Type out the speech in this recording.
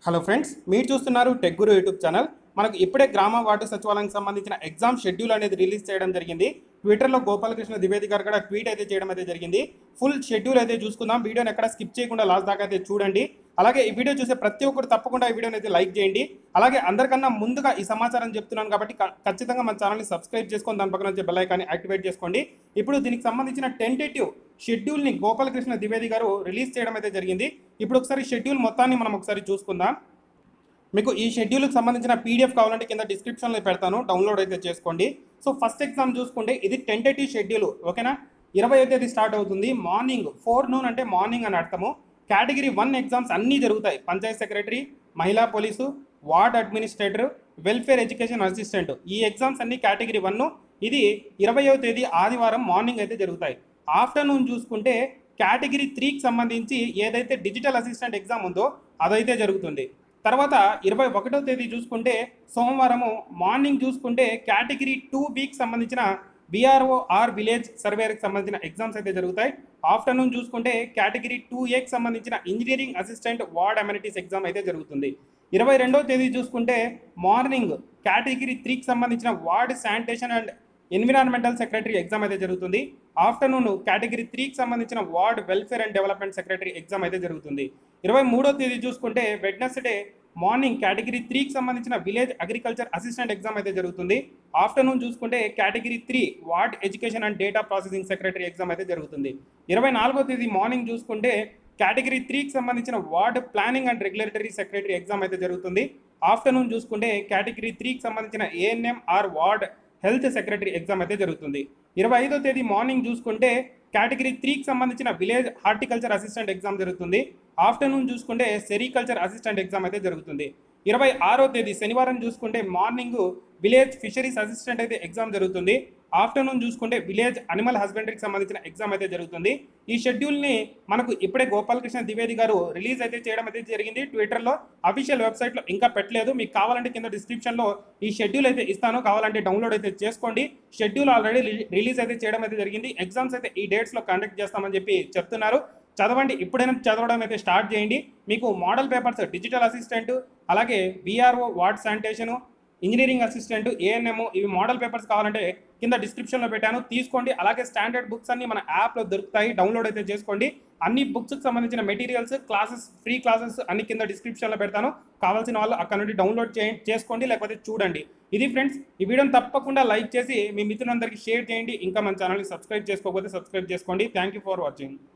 hello friends మీరు చూస్తున్నారు tech గురు YouTube channel మనకు ఇప్పుడే గ్రామ వార్డు సచివాలయానికి సంబంధించిన ఎగ్జామ్ షెడ్యూల్ అనేది రిలీజ్ చేయడం జరిగింది ట్విట్టర్లో గోపాలకృష్ణ ద్వివేది గారు కూడా ట్వీట్ అయితే చేయడం అయితే జరిగింది ఫుల్ షెడ్యూల్ అయితే చూసుకుందాం వీడియోని ఎక్కడ స్కిప్ చేయకుండా లాస్ట్ దాకా అయితే చూడండి అలాగే ఈ వీడియో చూసే ప్రతి ఒక్కరు తప్పకుండా ఈ వీడియోని అయితే లైక్ చేయండి అలాగే అందరికన్నా ముందుగా ఈ సమాచారం చెప్తున్నాను కాబట్టి క- ఖచ్చితంగా మన ఛానల్ని సబ్స్క్రైబ్ చేసుకొని దాని పక్కన వచ్చే బెల్ ఐకాన్ని యాక్టివేట్ చేసుకోండి ఇప్పుడు దీనికి సంబంధించిన టెంటేటివ్ షెడ్యూల్ని గోపాలకృష్ణ ద్వివేది గారు రిలీజ్ చేయడం అయితే జరిగింది ఇప్పుడు ఒకసారి షెడ్యూల్ మొత్తాన్ని మనం ఒకసారి చూసుకుందాం మీకు ఈ షెడ్యూల్కి సంబంధించిన పీడిఎఫ్ కావాలంటే కింద డిస్క్రిప్షన్లో పెడతాను డౌన్లోడ్ అయితే చేసుకోండి సో ఫస్ట్ ఎగ్జామ్ చూసుకుంటే ఇది టెంటేటివ్ షెడ్యూల్ ఓకేనా ఇరవై తేదీ స్టార్ట్ అవుతుంది మార్నింగ్ ఫోర్ నూన్ అంటే మార్నింగ్ అని అర్థము కేటగిరీ వన్ ఎగ్జామ్స్ అన్నీ జరుగుతాయి పంచాయత్ సెక్రటరీ మహిళా police ward administrator welfare education assistant ఈ ఎగ్జామ్స్ అన్ని కేటగిరీ వన్ ఇది ఇరవయో తేదీ ఆదివారం మార్నింగ్ అయితే జరుగుతాయి ఆఫ్టర్నూన్ చూసుకుంటే కేటగిరీ త్రీకి సంబంధించి ఏదైతే డిజిటల్ అసిస్టెంట్ ఎగ్జామ్ ఉందో అదైతే జరుగుతుంది తర్వాత ఇరవై ఒకటో తేదీ చూసుకుంటే సోమవారము మార్నింగ్ చూసుకుంటే కేటగిరీ టూ బీకి సంబంధించిన బీఆర్ఓ ఆర్ విలేజ్ సర్వేకి సంబంధించిన ఎగ్జామ్స్ అయితే జరుగుతాయి ఆఫ్టర్నూన్ చూసుకుంటే కేటగిరీ టూ ఏకి సంబంధించిన engineering assistant ward amenities exam అయితే జరుగుతుంది ఇరవై రెండో తేదీ చూసుకుంటే మార్నింగ్ కేటగిరీ త్రీకి సంబంధించిన ward sanitation and environmental secretary exam అయితే జరుగుతుంది ఆఫ్టర్నూన్ కేటగిరీ త్రీకి సంబంధించిన ward welfare and development secretary exam అయితే జరుగుతుంది ఇరవై మూడో తేదీ చూసుకుంటే వెడ్నెస్డే మార్నింగ్ కేటగిరీ త్రీకి సంబంధించిన విలేజ్ అగ్రికల్చర్ అసిస్టెంట్ ఎగ్జామ్ అయితే జరుగుతుంది ఆఫ్టర్నూన్ చూసుకుంటే category three ward education and data processing secretary exam అయితే జరుగుతుంది ఇరవై నాలుగో తేదీ మార్నింగ్ చూసుకుంటే కేటగిరీ త్రీకి సంబంధించిన ward planning and regulatory secretary exam అయితే జరుగుతుంది ఆఫ్టర్నూన్ చూసుకుంటే కేటగిరీ త్రీకి సంబంధించిన ANM R ward health secretary exam అయితే జరుగుతుంది ఇరవై ఐదో తేదీ మార్నింగ్ చూసుకుంటే కేటగిరీ త్రీకి సంబంధించిన విలేజ్ హార్టికల్చర్ అసిస్టెంట్ ఎగ్జామ్ జరుగుతుంది ఆఫ్టర్నూన్ చూసుకుంటే సెరికల్చర్ అసిస్టెంట్ ఎగ్జామ్ అయితే జరుగుతుంది ఇరవై ఆరో తేదీ శనివారం చూసుకుంటే మార్నింగ్ విలేజ్ ఫిషరీస్ అసిస్టెంట్ అయితే ఎగ్జామ్ జరుగుతుంది ఆఫ్టర్నూన్ చూసుకుంటే విలేజ్ అనిమల్ హస్బెండరీకి సంబంధించిన ఎగ్జామ్ అయితే జరుగుతుంది ఈ షెడ్యూల్ని మనకు ఇప్పుడే గోపాలకృష్ణ ద్వివేది గారు రిలీజ్ అయితే చేయడం అయితే జరిగింది ట్విట్టర్లో అఫీషియల్ వెబ్సైట్లో ఇంకా పెట్టలేదు మీకు కావాలంటే కింద డిస్క్రిప్షన్లో ఈ షెడ్యూల్ అయితే ఇస్తాను కావాలంటే డౌన్లోడ్ అయితే చేసుకోండి షెడ్యూల్ ఆల్రెడీ రిలీజ్ అయితే చేయడం అయితే జరిగింది ఎగ్జామ్స్ అయితే ఈ డేట్స్లో కండక్ట్ చేస్తామని చెప్పి చెప్తున్నారు చదవండి ఇప్పుడైనా చదవడం అయితే స్టార్ట్ చేయండి మీకు మోడల్ పేపర్స్ డిజిటల్ అసిస్టెంట్ అలాగే BRO ward sanitation engineering assistant ANM ఇవి మోడల్ పేపర్స్ కావాలంటే కింద డిస్క్రిప్షన్లో పెట్టాను తీసుకోండి అలాగే స్టాండర్డ్ బుక్స్ అన్ని మన యాప్లో దొరుకుతాయి డౌన్లోడ్ అయితే చేసుకోండి అన్ని బుక్స్కి సంబంధించిన మెటీరియల్స్ క్లాసెస్ ఫ్రీ క్లాసెస్ అన్ని కింద డిస్క్రిప్షన్లో పెడతాను కావాల్సిన వాళ్ళు అక్కడ నుండి డౌన్లోడ్ చే చేసుకోండి లేకపోతే చూడండి ఇది ఫ్రెండ్స్ ఈ వీడియోని తప్పకుండా లైక్ చేసి మీ మిత్రులందరికీ షేర్ చేయండి ఇంకా మన ఛానల్ని సబ్స్క్రైబ్ చేసుకోకపోతే సబ్స్క్రైబ్ చేసుకోండి థ్యాంక్ యూ ఫర్ వాచింగ్